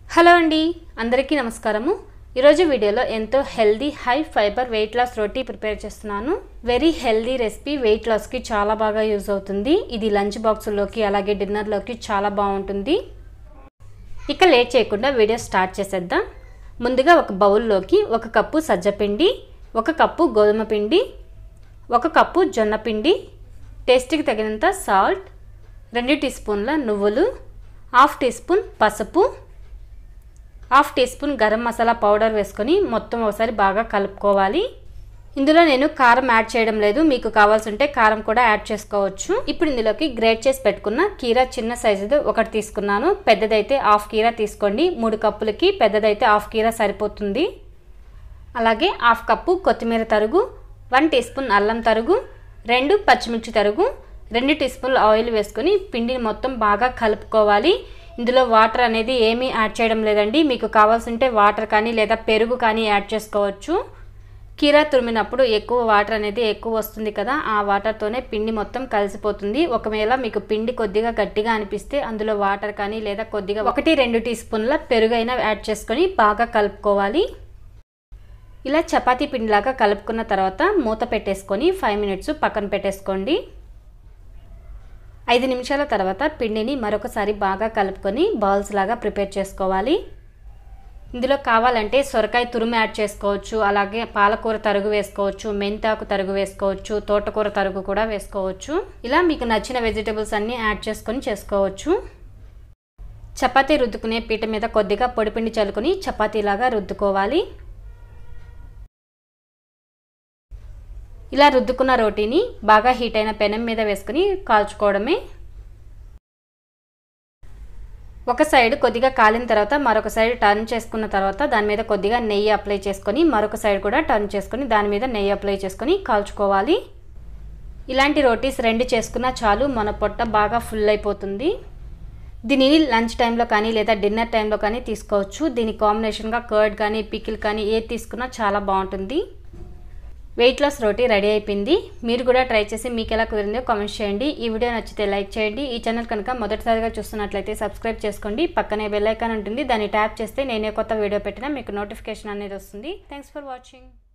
hello అండి అందరికీ నమస్కారము ఈరోజు వీడియోలో ఎంతో healthy high fibre weight loss roti prepare చేస్తున్నాను వెరీ హెల్దీ రెసిపీ వెయిట్ లాస్కి చాలా బాగా యూజ్ అవుతుంది ఇది లంచ్ బాక్సుల్లోకి అలాగే డిన్నర్లోకి చాలా బాగుంటుంది ఇక లేట్ చేయకుండా వీడియో స్టార్ట్ చేసేద్దాం ముందుగా ఒక బౌల్లోకి ఒక కప్పు సజ్జపిండి ఒక కప్పు గోధుమ పిండి ఒక కప్పు జొన్న పిండి టేస్ట్కి తగినంత సాల్ట్ రెండు టీ స్పూన్ల నువ్వులు హాఫ్ టీ స్పూన్ పసుపు half teaspoon garam masala powder వేసుకొని మొత్తం ఒకసారి బాగా కలుపుకోవాలి ఇందులో నేను కారం యాడ్ చేయడం లేదు మీకు కావాల్సి ఉంటే కారం కూడా యాడ్ చేసుకోవచ్చు ఇప్పుడు ఇందులోకి గ్రేట్ చేసి పెట్టుకున్న కీరా చిన్న సైజుది ఒకటి తీసుకున్నాను పెద్దదైతే హాఫ్ కీరా తీసుకోండి మూడు కప్పులకి పెద్దదైతే హాఫ్ కీరా సరిపోతుంది అలాగే హాఫ్ కప్పు కొత్తిమీర తరుగు వన్ టీ స్పూన్ అల్లం తరుగు రెండు పచ్చిమిర్చి తరుగు రెండు టీ స్పూన్ల ఆయిల్ వేసుకొని పిండిని మొత్తం బాగా కలుపుకోవాలి ఇందులో వాటర్ అనేది ఏమీ యాడ్ చేయడం లేదండి మీకు కావాల్సి ఉంటే వాటర్ కానీ లేదా పెరుగు కానీ యాడ్ చేసుకోవచ్చు కీరా తురిమినప్పుడు ఎక్కువ వాటర్ అనేది ఎక్కువ వస్తుంది కదా ఆ వాటర్తోనే పిండి మొత్తం కలిసిపోతుంది ఒకవేళ మీకు పిండి కొద్దిగా గట్టిగా అనిపిస్తే అందులో వాటర్ కానీ లేదా కొద్దిగా ఒకటి రెండు టీ స్పూన్ల పెరుగైనా యాడ్ చేసుకొని బాగా కలుపుకోవాలి ఇలా చపాతీ పిండిలాగా కలుపుకున్న తర్వాత మూత పెట్టేసుకొని ఫైవ్ మినిట్స్ పక్కన పెట్టేసుకోండి ఐదు నిమిషాల తర్వాత పిండిని మరొకసారి బాగా కలుపుకొని బాల్స్ లాగా ప్రిపేర్ చేసుకోవాలి ఇందులో కావాలంటే సొరకాయ తురుము యాడ్ చేసుకోవచ్చు అలాగే పాలకూర తరుగు వేసుకోవచ్చు మెంతాకు తరుగు వేసుకోవచ్చు తోటకూర తరుగు కూడా వేసుకోవచ్చు ఇలా మీకు నచ్చిన వెజిటబుల్స్ అన్నీ యాడ్ చేసుకొని చేసుకోవచ్చు చపాతీ రుద్దుకునే పీట మీద కొద్దిగా పొడిపిండి చల్లుకొని చపాతీలాగా రుద్దుకోవాలి ఇలా రుద్దుకున్న రోటీని బాగా హీట్ అయిన పెనం మీద వేసుకుని కాల్చుకోవడమే ఒక సైడ్ కొద్దిగా కాలిన తర్వాత మరొక సైడ్ టర్న్ చేసుకున్న తర్వాత దాని మీద కొద్దిగా నెయ్యి అప్లై చేసుకొని మరొక సైడ్ కూడా టర్న్ చేసుకొని దాని మీద నెయ్యి అప్లై చేసుకొని కాల్చుకోవాలి ఇలాంటి రోటీస్ రెండు చేసుకున్నా చాలు మన పొట్ట బాగా ఫుల్ అయిపోతుంది దీనిని లంచ్ టైంలో కానీ లేదా డిన్నర్ టైంలో కానీ తీసుకోవచ్చు దీని కాంబినేషన్గా కర్డ్ కానీ పికిల్ కానీ ఏది తీసుకున్నా చాలా బాగుంటుంది వెయిట్ లాస్ రోటీ రెడీ అయిపోయింది మీరు కూడా ట్రై చేసి మీకు ఎలా కుదిరిందో కామెంట్ చేయండి ఈ వీడియో నచ్చితే లైక్ చేయండి ఈ ఛానల్ కనుక మొదటిసారిగా చూస్తున్నట్లయితే సబ్స్క్రైబ్ చేసుకోండి పక్కనే బెల్ ఐకాన్ ఉంటుంది దాన్ని ట్యాప్ చేస్తే నేనే కొత్త వీడియో పెట్టినా మీకు నోటిఫికేషన్ అనేది వస్తుంది థ్యాంక్స్ ఫర్ వాచింగ్